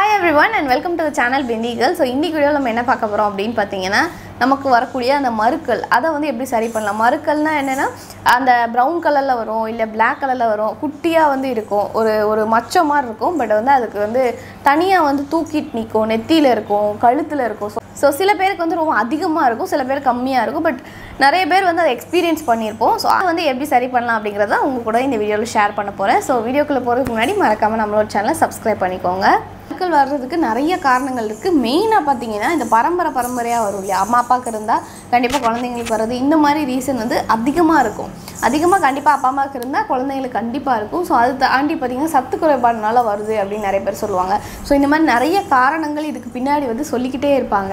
hi everyone and welcome to channel பெண்டிகல் so இன்னைக்கு வீடியோவில் நம்ம என்ன பார்க்க போகிறோம் அப்படின்னு பார்த்தீங்கன்னா நமக்கு வரக்கூடிய அந்த மருக்கள் அதை வந்து எப்படி சரி பண்ணலாம் மருக்கள்னா என்னென்னா அந்த ப்ரௌன் கலரில் வரும் இல்லை Black கலரில் வரும் குட்டியாக வந்து இருக்கும் ஒரு ஒரு மச்சம் மாதிரி இருக்கும் பட் வந்து அதுக்கு வந்து தனியாக வந்து தூக்கிட்டு நிற்கும் நெத்தியில் இருக்கும் கழுத்தில் இருக்கும் ஸோ ஸோ சில பேருக்கு வந்து ரொம்ப அதிகமாக இருக்கும் சில பேர் கம்மியாக இருக்கும் பட் நிறைய பேர் வந்து அதை எக்ஸ்பீரியன்ஸ் பண்ணியிருப்போம் ஸோ அதை வந்து எப்படி சரி பண்ணலாம் அப்படிங்கிறத உங்க கூட இந்த வீடியோவில் ஷேர் பண்ண போகிறேன் ஸோ வீடியோக்குள்ளே போகிறதுக்கு முன்னாடி மறக்காமல் நம்மளோட சேனலை சப்ஸ்கிரைப் பண்ணிக்கோங்க மக்கள் வர்றதுக்கு நிறைய காரணங்கள் இருக்குது மெயினாக பார்த்தீங்கன்னா இந்த பரம்பரை பரம்பரையாக வரும் இல்லையா அம்மா அப்பாவுக்கு இருந்தால் கண்டிப்பாக குழந்தைங்களுக்கு வர்றது இந்த மாதிரி ரீசன் வந்து அதிகமாக இருக்கும் அதிகமாக கண்டிப்பாக அப்பா அம்மாவுக்கு இருந்தால் குழந்தைங்களுக்கு கண்டிப்பாக இருக்கும் ஸோ அது தாண்டி பார்த்தீங்கன்னா சத்து குறைபாடுனால வருது அப்படின்னு நிறைய பேர் சொல்லுவாங்க ஸோ இந்த மாதிரி நிறைய காரணங்கள் இதுக்கு பின்னாடி வந்து சொல்லிக்கிட்டே இருப்பாங்க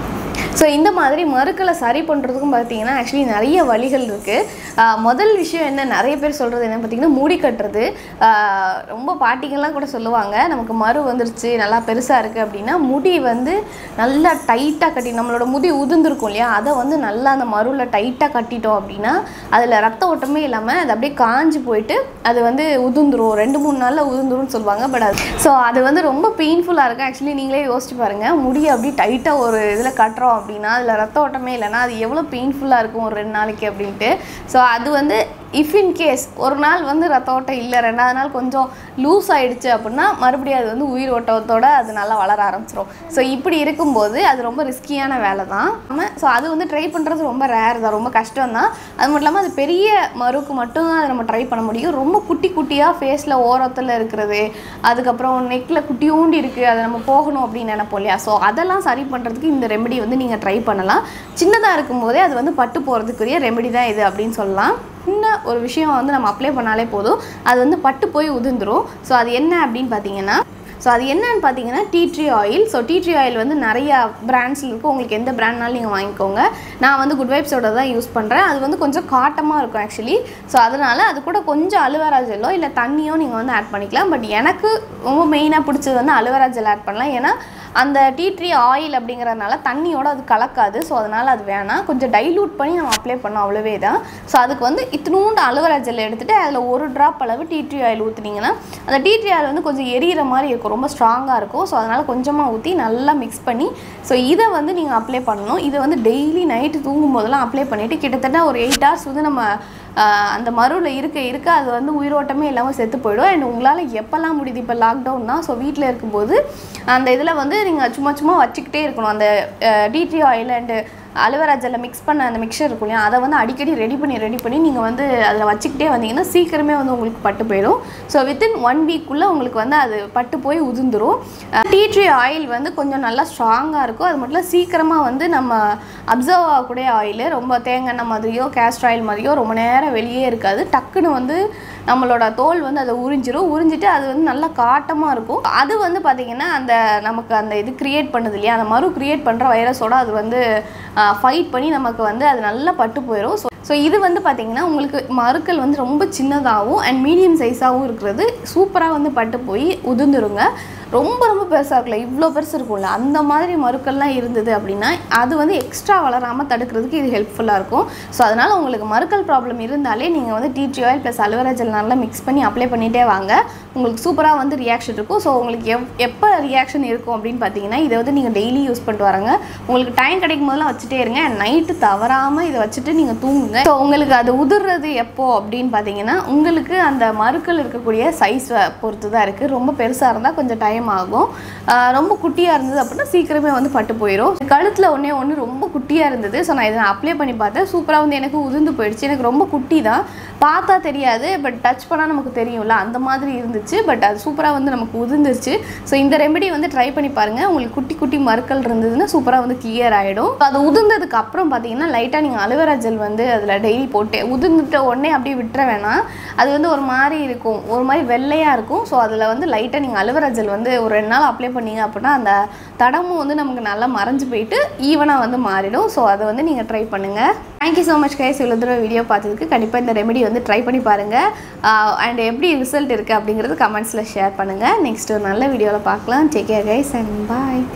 ஸோ இந்த மாதிரி மருக்களை சரி பண்ணுறதுக்கும் பார்த்தீங்கன்னா ஆக்சுவலி நிறைய வழிகள் இருக்குது முதல் விஷயம் என்ன நிறைய பேர் சொல்கிறது என்ன பார்த்தீங்கன்னா மூடி கட்டுறது ஆஹ் ரொம்ப பாட்டிங்கெல்லாம் கூட சொல்லுவாங்க நமக்கு மரு வந்துருச்சு நல்லா பெருசாக இருக்குது அப்படின்னா முடி வந்து நல்லா டைட்டாக கட்டி நம்மளோட முடி உதிர்ந்துருக்கும் இல்லையா அதை வந்து நல்லா அந்த மருவில் டைட்டாக கட்டிட்டோம் அப்படின்னா அதில் ரத்த ஓட்டமே இல்லாமல் அது அப்படியே காஞ்சு போயிட்டு அது வந்து உதிர்ந்துரும் ரெண்டு மூணு நாளில் உதிர்ந்துரும்னு சொல்லுவாங்க பட் அது ஸோ அது வந்து ரொம்ப பெயின்ஃபுல்லாக இருக்கும் ஆக்சுவலி நீங்களே யோசிச்சு பாருங்கள் முடியை அப்படி டைட்டாக ஒரு இதில் கட்டுறோம் அப்படின்னா அதில் ரத்த ஓட்டமே இல்லைன்னா அது எவ்வளோ பெயின்ஃபுல்லாக இருக்கும் ஒரு ரெண்டு நாளைக்கு அப்படின்ட்டு ஸோ அது வந்து இஃப் இன் கேஸ் ஒரு நாள் வந்து ரத்த ஓட்டம் இல்லை ரெண்டாவது நாள் கொஞ்சம் லூஸ் ஆயிடுச்சு அப்படின்னா மறுபடியும் அது வந்து உயிர் ஓட்டத்தோட அது நல்லா வளர ஆரம்பிச்சிரும் ஸோ இப்படி இருக்கும்போது அது ரொம்ப ரிஸ்கியான வேலை தான் ஸோ அது வந்து ட்ரை பண்ணுறது ரொம்ப ரேர் தான் ரொம்ப கஷ்டம் தான் அது மட்டும் இல்லாமல் அது பெரிய மருக்கு மட்டும்தான் அதை நம்ம ட்ரை பண்ண முடியும் ரொம்ப குட்டி குட்டியாக ஃபேஸில் ஓரத்தில் இருக்கிறது அதுக்கப்புறம் நெக்கில் குட்டியூண்டி இருக்குது அதை நம்ம போகணும் அப்படின்னு நினைப்போம் இல்லையா ஸோ அதெல்லாம் சரி பண்ணுறதுக்கு இந்த ரெமெடி வந்து நீங்கள் ட்ரை பண்ணலாம் சின்னதாக இருக்கும்போதே அது வந்து பட்டு போகிறதுக்குரிய ரெமெடி தான் இது அப்படின்னு சொல்லலாம் சின்ன ஒரு விஷயம் வந்து நம்ம அப்ளை பண்ணாலே போதும் அது வந்து பட்டு போய் உதிர்ந்துரும் ஸோ அது என்ன அப்படின்னு பார்த்தீங்கன்னா ஸோ அது என்னன்னு பார்த்தீங்கன்னா tea tree oil so tea tree oil வந்து நிறைய பிராண்ட்ஸில் இருக்கும் உங்களுக்கு எந்த பிராண்ட்னாலும் நீங்கள் வாங்கிக்கோங்க நான் வந்து குட் வைப்ஸோட தான் யூஸ் பண்ணுறேன் அது வந்து கொஞ்சம் காட்டமாக இருக்கும் ஆக்சுவலி ஸோ அதனால் அது கூட கொஞ்சம் அலுவேரா ஜெல்லோ இல்லை தண்ணியோ நீங்கள் வந்து ஆட் பண்ணிக்கலாம் பட் எனக்கு ரொம்ப மெயினாக பிடிச்சது வந்து அலுவேரா ஜெல் ஆட் பண்ணலாம் ஏன்னா அந்த டீ ட்ரீ ஆயில் அப்படிங்கிறதுனால தண்ணியோட அது கலக்காது ஸோ அதனால் அது வேணாம் கொஞ்சம் டைலூட் பண்ணி நம்ம அப்ளை பண்ணோம் அவ்வளோவே தான் ஸோ அதுக்கு வந்து இத்தினூண்டு அலுவரா ஜெல் எடுத்துகிட்டு அதில் ஒரு ட்ராப் அளவு டீ ட்ரீ ஆயில் ஊற்றுனீங்கன்னா அந்த டீ ட்ரீ ஆயில் வந்து கொஞ்சம் எரியிற மாதிரி இருக்கும் ரொம்ப ஸ்ட்ராங்காக இருக்கும் ஸோ அதனால் கொஞ்சமாக ஊற்றி நல்லா மிக்ஸ் பண்ணி ஸோ இதை வந்து நீங்கள் அப்ளை பண்ணணும் இதை வந்து டெய்லி நைட்டு தூங்கும் போதெல்லாம் அப்ளை பண்ணிவிட்டு கிட்டத்தட்ட ஒரு எயிட் ஹவர்ஸ் வந்து நம்ம ஆஹ் அந்த மருவில் இருக்க இருக்க அது வந்து உயிரோட்டமே இல்லாமல் செத்து போயிடும் அண்ட் உங்களால் எப்போல்லாம் முடியுது இப்போ லாக்டவுன் தான் ஸோ வீட்டில் இருக்கும்போது அந்த இதில் வந்து நீங்கள் சும்மா சும்மா வச்சுக்கிட்டே இருக்கணும் அந்த டிடி ஆயில் அண்டு அலுவரா ஜெல்லை மிக்ஸ் பண்ண அந்த மிக்சர் இருக்கும் இல்லையா அதை வந்து அடிக்கடி ரெடி பண்ணி ரெடி பண்ணி நீங்கள் வந்து அதில் வச்சுக்கிட்டே வந்தீங்கன்னா சீக்கிரமே வந்து உங்களுக்கு பட்டு போயிடும் ஸோ வித்தின் ஒன் வீக்குள்ளே உங்களுக்கு வந்து அது பட்டு போய் உதிர்ந்துரும் டீ ட்ரீ ஆயில் வந்து கொஞ்சம் நல்லா ஸ்ட்ராங்காக இருக்கும் அது மட்டும் இல்ல சீக்கிரமாக வந்து நம்ம அப்சர்வ் ஆகக்கூடிய ஆயில் ரொம்ப தேங்காய் எண்ணெய் மாதிரியோ கேஸ்டர் ஆயில் மாதிரியோ ரொம்ப நேரம் வெளியே இருக்காது டக்குன்னு வந்து நம்மளோட தோல் வந்து அதை உறிஞ்சிரும் உறிஞ்சிட்டு அது வந்து நல்லா காட்டமாக இருக்கும் அது வந்து பார்த்திங்கன்னா அந்த நமக்கு அந்த இது கிரியேட் பண்ணுது இல்லையா அந்த மறு கிரியேட் பண்ணுற வைரஸோட அது வந்து ஃபைட் பண்ணி நமக்கு வந்து அது நல்லா பட்டு போயிடும் ஸோ ஸோ இது வந்து பார்த்திங்கன்னா உங்களுக்கு மருக்கள் வந்து ரொம்ப சின்னதாகவும் அண்ட் மீடியம் சைஸாகவும் இருக்கிறது சூப்பராக வந்து பட்டு போய் உதிர்ந்துருங்க ரொம்ப ரொம்ப பெருசாக இருக்குல்ல இவ்வளோ பெருசு இருக்கும்ல அந்த மாதிரி மருக்கள்லாம் இருந்தது அப்படின்னா அது வந்து எக்ஸ்ட்ரா வளராமல் தடுக்கிறதுக்கு இது ஹெல்ப்ஃபுல்லாக இருக்கும் ஸோ அதனால் உங்களுக்கு மருக்கள் ப்ராப்ளம் இருந்தாலே நீங்கள் வந்து tea tree oil plus aloe vera gel நல்லா மிக்ஸ் பண்ணி அப்ளை பண்ணிகிட்டே வாங்க உங்களுக்கு சூப்பராக வந்து ரியாக்ஷன் இருக்கும் ஸோ உங்களுக்கு எவ் எப்போ ரியாக்ஷன் இருக்கும் அப்படின்னு பார்த்தீங்கன்னா இதை வந்து நீங்கள் டெய்லி யூஸ் பண்ணிட்டு வராங்க உங்களுக்கு டைம் கிடைக்கும் போதெல்லாம் வச்சுட்டே இருங்க நைட்டு தவறாமல் இதை வச்சுட்டு நீங்கள் தூங்குங்க ஸோ உங்களுக்கு அது உதிர்றது எப்போ அப்படின்னு பார்த்தீங்கன்னா உங்களுக்கு அந்த மருக்கள் இருக்கக்கூடிய சைஸ் பொறுத்து தான் இருக்குது ரொம்ப பெருசாக இருந்தால் கொஞ்சம் டைம் ஆகும் ஆஹ் ரொம்ப குட்டியாக இருந்தது அப்படின்னா சீக்கிரமே வந்து பட்டு போயிடும் கழுத்தில் ஒன்றே ஒன்று ரொம்ப குட்டியாக இருந்தது ஸோ நான் இதை அப்ளை பண்ணி பார்த்தேன் சூப்பராக வந்து எனக்கு உதிர்ந்து போயிடுச்சு எனக்கு ரொம்ப குட்டி தான் பார்த்தா தெரியாது பட் டச் பண்ணால் நமக்கு தெரியும்ல அந்த மாதிரி இருந்துச்சு பட் அது சூப்பராக வந்து நமக்கு உதிர்ந்துருச்சு ஸோ இந்த ரெமெடி வந்து ட்ரை பண்ணி பாருங்கள் உங்களுக்கு குட்டி குட்டி மருக்கள் இருந்ததுன்னா சூப்பராக வந்து கிளியர் ஆகிடும் அது உதிர்ந்ததுக்கு அப்புறம் பார்த்தீங்கன்னா லைட்டாக நீங்கள் அலுவேரா ஜெல் வந்து அதில் டெய்லி போட்டு உதிர்ந்துட்ட உடனே அப்படியே விட்டுற வேணாம் அது வந்து ஒரு மாதிரி இருக்கும் ஒரு மாதிரி வெள்ளையாக இருக்கும் ஸோ அதில் வந்து லைட்டாக நீங்கள் அலுவேரா ஜெல் வந்து ஒரு ரெண்டு நாள் அப்ளை பண்ணீங்க அப்படின்னா அந்த தடமும் வந்து நமக்கு நல்லா மறைஞ்சு போயிட்டு ஈவனாக வந்து மாறிடும் ஸோ அதை வந்து நீங்கள் ட்ரை பண்ணுங்கள் தேங்க்யூ ஸோ மச் கைஸ் இவ்வளோ தூரம் வீடியோ பார்த்ததுக்கு கண்டிப்பாக இந்த ரெமெடி வந்து ட்ரை பண்ணி பாருங்கள் அண்ட் எப்படி ரிசல்ட் இருக்குது அப்படிங்கிறது கமெண்ட்ஸில் ஷேர் பண்ணுங்கள் நெக்ஸ்ட் ஒரு நல்ல வீடியோவில் பார்க்கலாம் take care guys and bye